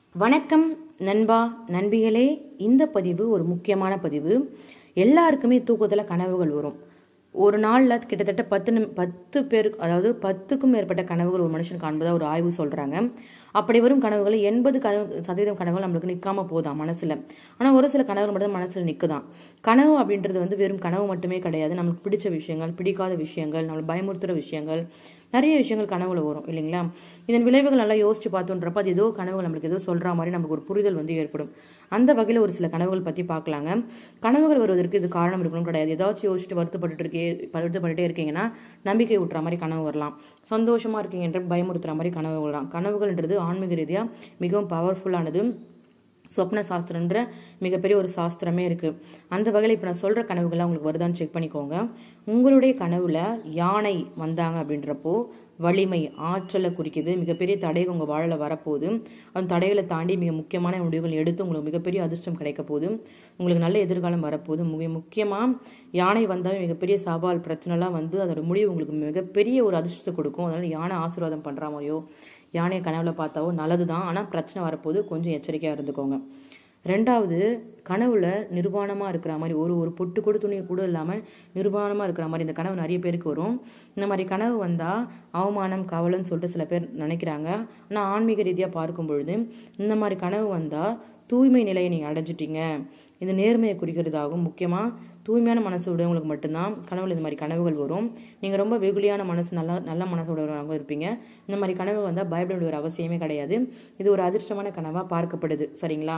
வணக்கம் நண்பா நண்பிகளே இந்த பதிவு ஒரு முக்கியமான பதிவு எல்லாருக்குமே தூக்கத்தில் கனவுகள் வரும் ஒரு நாளில் கிட்டத்தட்ட பத்து நிமி பத்து பேருக்கு அதாவது பத்துக்கும் மேற்பட்ட கனவுகள் ஒரு மனுஷன் காண்பதா ஒரு ஆய்வு சொல்கிறாங்க அப்படி வரும் கனவுகள் எண்பது கனவு சதவீதம் கனவுகள் நம்மளுக்கு நிற்காம போதாம் மனசில் ஆனால் ஒரு சில கனவுகள் மட்டும் மனசில் நிற்குதான் கனவு அப்படின்றது வந்து வெறும் கனவு மட்டுமே கிடையாது நமக்கு பிடிச்ச விஷயங்கள் பிடிக்காத விஷயங்கள் நம்மளை பயமுறுத்துகிற விஷயங்கள் நிறைய விஷயங்கள் கனவுல வரும் இல்லைங்களா இதன் விளைவுகள் நல்லா யோசிச்சு பார்த்தோன்றப்ப அது ஏதோ கனவுகள் நம்மளுக்கு ஏதோ சொல்ற மாதிரி நமக்கு ஒரு புரிதல் வந்து ஏற்படும் அந்த வகையில் ஒரு சில கனவுகள் பற்றி பார்க்கலாங்க கனவுகள் வருவதற்கு இது காரணம் இருக்கணும் கிடையாது ஏதாச்சும் யோசிச்சுட்டு வருத்தப்பட்டு இருக்கே வருத்தப்பட்டுட்டே இருக்கீங்கன்னா நம்பிக்கை ஊட்டுற மாதிரி கனவு வரலாம் சந்தோஷமா இருக்கீங்கன்ற பயமுறுத்துற மாதிரி கனவு வரலாம் கனவுகள்ன்றது ஆன்மீக ரீதியாக மிகவும் பவர்ஃபுல்லானது சொப்ன சாஸ்திரன்ற மிகப்பெரிய ஒரு சாஸ்திரமே இருக்குது அந்த வகையில் இப்போ நான் சொல்கிற கனவுகள்லாம் உங்களுக்கு வருதான்னு செக் பண்ணிக்கோங்க உங்களுடைய கனவுல யானை வந்தாங்க அப்படின்றப்போ வலிமை ஆற்றலை குறிக்குது மிகப்பெரிய தடைகள் உங்கள் வாழல வரப்போகுது அந்த தடைகளை தாண்டி மிக முக்கியமான முடிவுகள் எடுத்து உங்களுக்கு மிகப்பெரிய அதிர்ஷ்டம் கிடைக்க போகுது உங்களுக்கு நல்ல எதிர்காலம் வரப்போகுது மிக முக்கியமாக யானை வந்தால் மிகப்பெரிய சவால் பிரச்சனைலாம் வந்து அதோட முடிவு உங்களுக்கு மிகப்பெரிய ஒரு அதிர்ஷ்டத்தை கொடுக்கும் அதனால் யானை ஆசீர்வாதம் பண்ணுற மாதிரியோ யானையை கனவுல பார்த்தாவோ நல்லது தான் ஆனால் பிரச்சனை வரப்போது கொஞ்சம் எச்சரிக்கையாக இருந்துக்கோங்க ரெண்டாவது கனவுல நிர்வாணமாக இருக்கிற மாதிரி ஒரு ஒரு பொட்டு கூட துணி கூட இல்லாமல் நிர்வாணமாக இருக்கிற மாதிரி இந்த கனவு நிறைய பேருக்கு வரும் இந்த மாதிரி கனவு வந்தால் அவமானம் கவலைன்னு சொல்லிட்டு சில பேர் நினைக்கிறாங்க ஆனால் ஆன்மீக ரீதியாக பார்க்கும் பொழுது இந்த மாதிரி கனவு வந்தால் தூய்மை நிலையை நீங்கள் அடைஞ்சிட்டீங்க இந்த நேர்மையை குறிக்கிறதாகும் முக்கியமாக தூய்மையான மனசு உடையவங்களுக்கு மட்டும்தான் கனவுல இந்த மாதிரி கனவுகள் வரும் நீங்கள் ரொம்ப வெகுளியான மனசு நல்லா நல்ல மனசு உடையவங்க இருப்பீங்க இந்த மாதிரி கனவு வந்தால் பயப்பட வேண்டிய ஒரு அவசியமே கிடையாது இது ஒரு அதிர்ஷ்டமான கனவாக பார்க்கப்படுது சரிங்களா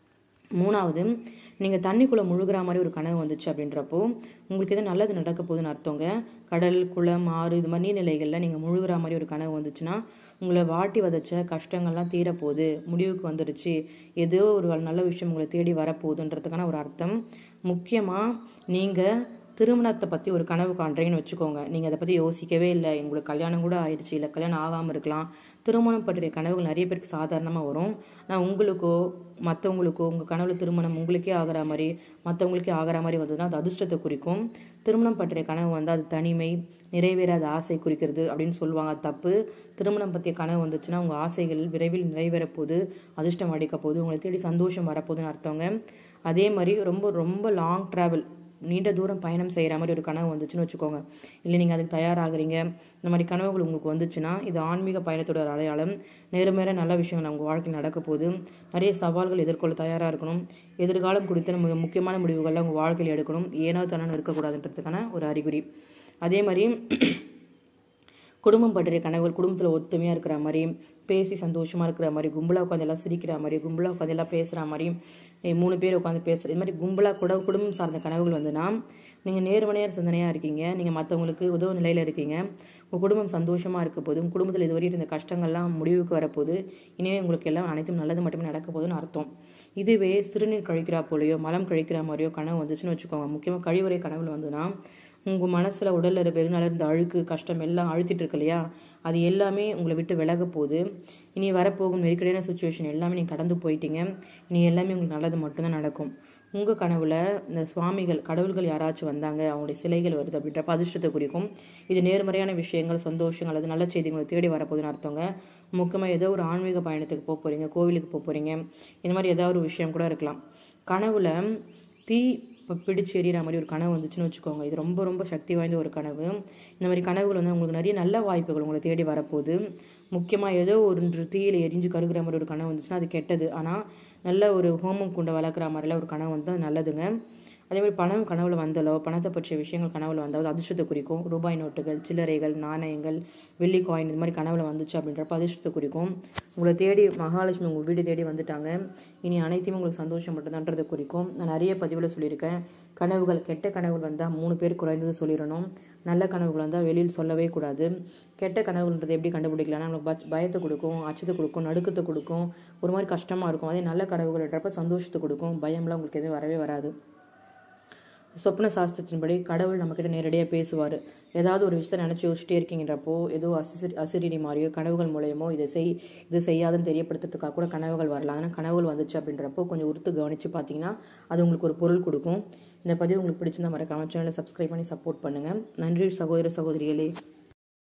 மூணாவது நீங்கள் தண்ணிக்குள்ளே முழுகிற மாதிரி ஒரு கனவு வந்துச்சு அப்படின்றப்போ உங்களுக்கு எதுவும் நல்லது நடக்க போகுதுன்னு அர்த்தங்க கடல் குளம் ஆறு இது மாதிரி நீர்நிலைகளில் நீங்கள் முழுகிற மாதிரி ஒரு கனவு வந்துச்சுன்னா உங்களை வாட்டி வதச்ச கஷ்டங்கள்லாம் தீரப்போகுது முடிவுக்கு வந்துடுச்சு ஏதோ ஒரு நல்ல விஷயம் உங்களை தேடி வரப்போகுதுன்றதுக்கான ஒரு அர்த்தம் முக்கியமாக நீங்கள் திருமணத்தை பற்றி ஒரு கனவு காண்றீங்கன்னு வச்சுக்கோங்க நீங்கள் அதை பற்றி யோசிக்கவே இல்லை உங்களுக்கு கல்யாணம் கூட ஆயிடுச்சு இல்லை கல்யாணம் ஆகாமல் இருக்கலாம் திருமணம் பற்றிய கனவுகள் நிறைய பேருக்கு சாதாரணமாக வரும் ஆனால் உங்களுக்கோ மற்றவங்களுக்கோ உங்கள் கனவுல திருமணம் உங்களுக்கே ஆகிற மாதிரி மற்றவங்களுக்கே ஆகிற மாதிரி வந்ததுன்னா அது அதிர்ஷ்டத்தை குறிக்கும் திருமணம் பற்றிய கனவு வந்து அது தனிமை நிறைவேறாத ஆசை குறிக்கிறது அப்படின்னு சொல்லுவாங்க அது தப்பு திருமணம் பற்றிய கனவு வந்துச்சுன்னா உங்கள் ஆசைகள் விரைவில் நிறைவேற போது அதிர்ஷ்டம் அடிக்க போகுது உங்களை தேடி சந்தோஷம் வரப்போகுதுன்னு அர்த்தங்க அதே மாதிரி ரொம்ப ரொம்ப லாங் ட்ராவல் நீண்ட தூரம் பயணம் செய்கிற மாதிரி ஒரு கனவு வந்துச்சுன்னு வச்சுக்கோங்க இல்லை நீங்கள் அதுக்கு தயாராகிறீங்க இந்த மாதிரி கனவுகள் உங்களுக்கு வந்துச்சுன்னா இது ஆன்மீக பயணத்தோட ஒரு அடையாளம் நேர்மையான நல்ல விஷயங்கள் உங்கள் வாழ்க்கையில் நடக்க போகுது நிறைய சவால்கள் எதிர்கொள்ள தயாராக இருக்கணும் எதிர்காலம் குறித்த மிக முக்கியமான முடிவுகளை உங்கள் வாழ்க்கையில் எடுக்கணும் ஏனோ தானே இருக்கக்கூடாதுன்றதுக்கான ஒரு அறிகுறி அதே மாதிரி குடும்பம் பற்றிய கனவுகள் குடும்பத்தில் ஒத்துமையாக இருக்கிற மாதிரி பேசி சந்தோஷமாக இருக்கிற மாதிரி கும்பலாக உட்காந்து எல்லாம் சிரிக்கிற மாதிரி கும்பலாக உட்காந்து எல்லாம் பேசுகிற மாதிரி மூணு பேர் உட்காந்து பேசுகிற இது மாதிரி கும்பலாக கூட குடும்பம் சார்ந்த கனவுகள் வந்துன்னா நீங்கள் நேர்மனையார் சிந்தனையாக இருக்கீங்க நீங்கள் மற்றவங்களுக்கு உதவு நிலையில் இருக்கீங்க உங்கள் குடும்பம் சந்தோஷமாக இருக்க போது உங்கள் குடும்பத்தில் இதுவரை இருந்த கஷ்டங்கள்லாம் முடிவுக்கு வரப்போகுது இனிமேல் உங்களுக்கு எல்லாம் அனைத்தும் நல்லது மட்டுமே நடக்க போகுதுன்னு அர்த்தம் இதுவே சிறுநீர் கழிக்கிறா போலையோ மலம் கழிக்கிற மாதிரியோ கனவு வந்துச்சுன்னு வச்சுக்கோங்க முக்கியமாக கழிவுறை கனவுல வந்துன்னா உங்கள் மனசில் உடலில் பெருநாள் இருந்த அழுக்கு கஷ்டம் எல்லாம் அழுத்திட்டு இருக்கு இல்லையா அது எல்லாமே உங்களை விட்டு விலக போகுது இனி வரப்போகும் நெருக்கடியான சுச்சுவேஷன் எல்லாமே நீங்கள் கடந்து போயிட்டீங்க இனி எல்லாமே உங்களுக்கு நல்லது மட்டும்தான் நடக்கும் உங்கள் கனவுல இந்த சுவாமிகள் கடவுள்கள் யாராச்சும் வந்தாங்க அவங்களுடைய சிலைகள் வருது அப்படின்றப்ப அதிர்ஷ்டத்தை குறிக்கும் இது நேர்மறையான விஷயங்கள் சந்தோஷங்கள் அல்லது நல்ல செய்திகளை தேடி வரப்போகுதுன்னு அர்த்தங்க முக்கியமாக ஏதோ ஒரு ஆன்மீக பயணத்துக்கு போக போகிறீங்க கோவிலுக்கு போக போகிறீங்க இந்த மாதிரி ஏதாவது ஒரு விஷயம் கூட இருக்கலாம் கனவுல தீ இப்போ பிடிச்சி எறிகிற மாதிரி ஒரு கனவு வந்துச்சுன்னு வச்சுக்கோங்க இது ரொம்ப ரொம்ப சக்தி வாய்ந்த ஒரு கனவு இந்த மாதிரி கனவுகள் வந்து உங்களுக்கு நிறைய நல்ல வாய்ப்புகள் உங்களை தேடி வரப்போகுது முக்கியமாக ஏதோ ஒரு தீயில் எரிஞ்சு கருகிற மாதிரி ஒரு கனவு வந்துச்சுன்னா அது கெட்டது ஆனால் நல்ல ஒரு ஹோமம் குண்டை வளர்க்குற மாதிரிலாம் ஒரு கனவு வந்து நல்லதுங்க அதே மாதிரி பணம் கனவுல வந்தாலோ பணத்தை பற்றிய விஷயங்கள் கனவுல வந்தாலோ அதிர்ஷ்டத்தை குறிக்கும் ரூபாய் நோட்டுகள் சில்லறைகள் நாணயங்கள் வெள்ளி காயின் இது மாதிரி கனவுல வந்துச்சு அப்படின்றப்ப அதிர்ஷ்டத்தை குறிக்கும் உங்களை தேடி மகாலட்சுமி உங்கள் வீடு தேடி வந்துட்டாங்க இனி அனைத்தையும் உங்களுக்கு சந்தோஷம் மட்டும்தான்றதை குறிக்கும் நான் நிறைய பதிவில் சொல்லியிருக்கேன் கனவுகள் கெட்ட கனவுகள் வந்தால் மூணு பேர் குறைந்தது சொல்லிடணும் நல்ல கனவுகள் வந்தால் வெளியில் சொல்லவே கூடாது கெட்ட கனவுன்றது எப்படி கண்டுபிடிக்கலாம்னா நம்மளுக்கு பயத்தை கொடுக்கும் அச்சத்தை கொடுக்கும் நடுக்கத்தை கொடுக்கும் ஒரு மாதிரி கஷ்டமாக இருக்கும் அதே நல்ல கனவுகள்ன்றப்ப சந்தோஷத்தை கொடுக்கும் பயம்லாம் உங்களுக்கு எதுவும் வரவே வராது சொப்ன சாஸ்திரத்தின்படி கடவுள் நம்மக்கிட்ட நேரடியாக பேசுவார் ஏதாவது ஒரு விஷயத்தை நினச்சி யோசிச்சிட்டே இருக்கீங்கன்றப்போ ஏதோ அசிரி அசிரிடி மாதிரியோ கனவுகள் மூலயமோ இதை செய் இது செய்யாதுன்னு தெரியப்படுத்துறதுக்காக கூட கனவுகள் வரலாம் ஆனால் கனவுகள் வந்துச்சு அப்படின்றப்போ கொஞ்சம் உறுத்து கவனித்து பார்த்தீங்கன்னா அது உங்களுக்கு ஒரு பொருள் கொடுக்கும் இந்த பதிவு உங்களுக்கு பிடிச்சிருந்தா மறக்காம சேனலை சப்ஸ்கிரைப் பண்ணி சப்போர்ட் பண்ணுங்கள் நன்றி சகோதர சகோதரிகளே